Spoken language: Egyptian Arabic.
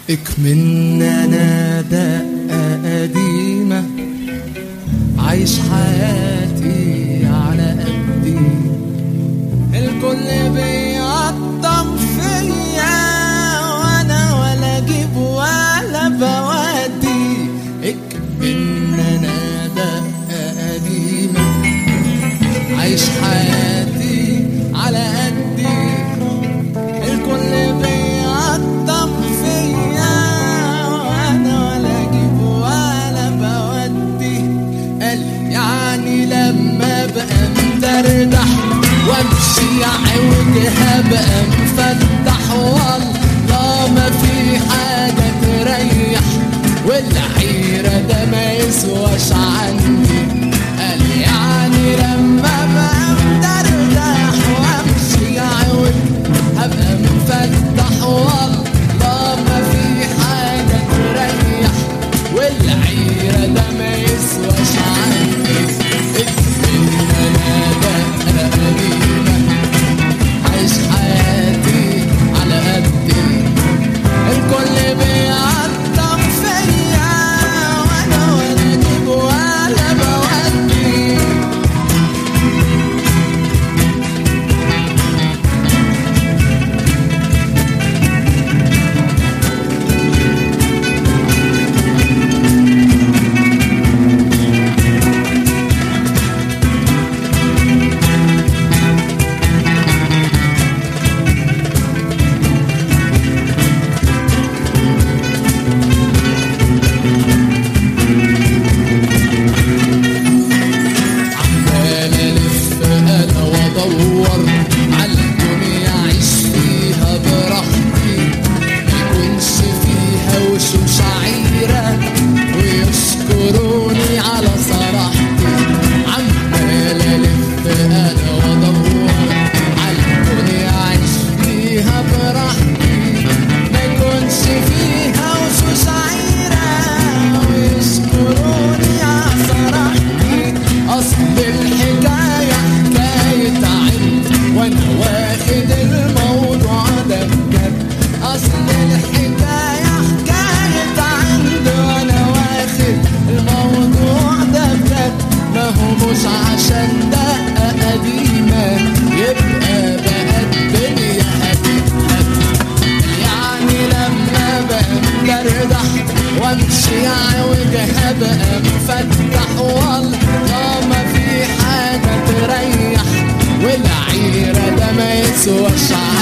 اكمن انا دقة قديمة عايش حياتي على قدي الكل بيقطم فيا وانا ولا اجيب ولا بودي اكمن انا دقة قديمة عايش حياتي على قدي الكل بيقطم فيا وانا ولا اجيب ولا بودي قال يعني لما بقى مدردح وامشي عوج هبقى مفتح والله ما في حاجة تريح والحيرة ده ما يسواش عندي قال يعني لما بقى مدردح وامشي عوج هبقى مفتح والله ما في حاجة تريح والعيرة ده ما يسواش عندي اسمي انا ده قديمة عايش حياتي على قدي الكل بيعطم فيا وانا ولا اجيب ولا بودي عمال الف انا وادور على الدنيا اعيش فيها براحتي ما يكونش فيها وشوش عيرة ويشكروني على صراحتي عمال الف انا وادور على الدنيا اعيش فيها براحتي ما يكونش فيها وشوش عيرة ويشكروني على صراحتي اصل الحكاية حكاية عند وانا واخد الموضوع ده بجد اصل الحكاية حكاية عند وانا واخد الموضوع ده بجد ما هو مش عشان دقة قديمة يبقى بقى الدنيا هتتهد يعني لما بندردح وامشي عوج هبقى مفتح والله ما في حاجة تريح والعيرة ده ما يسواش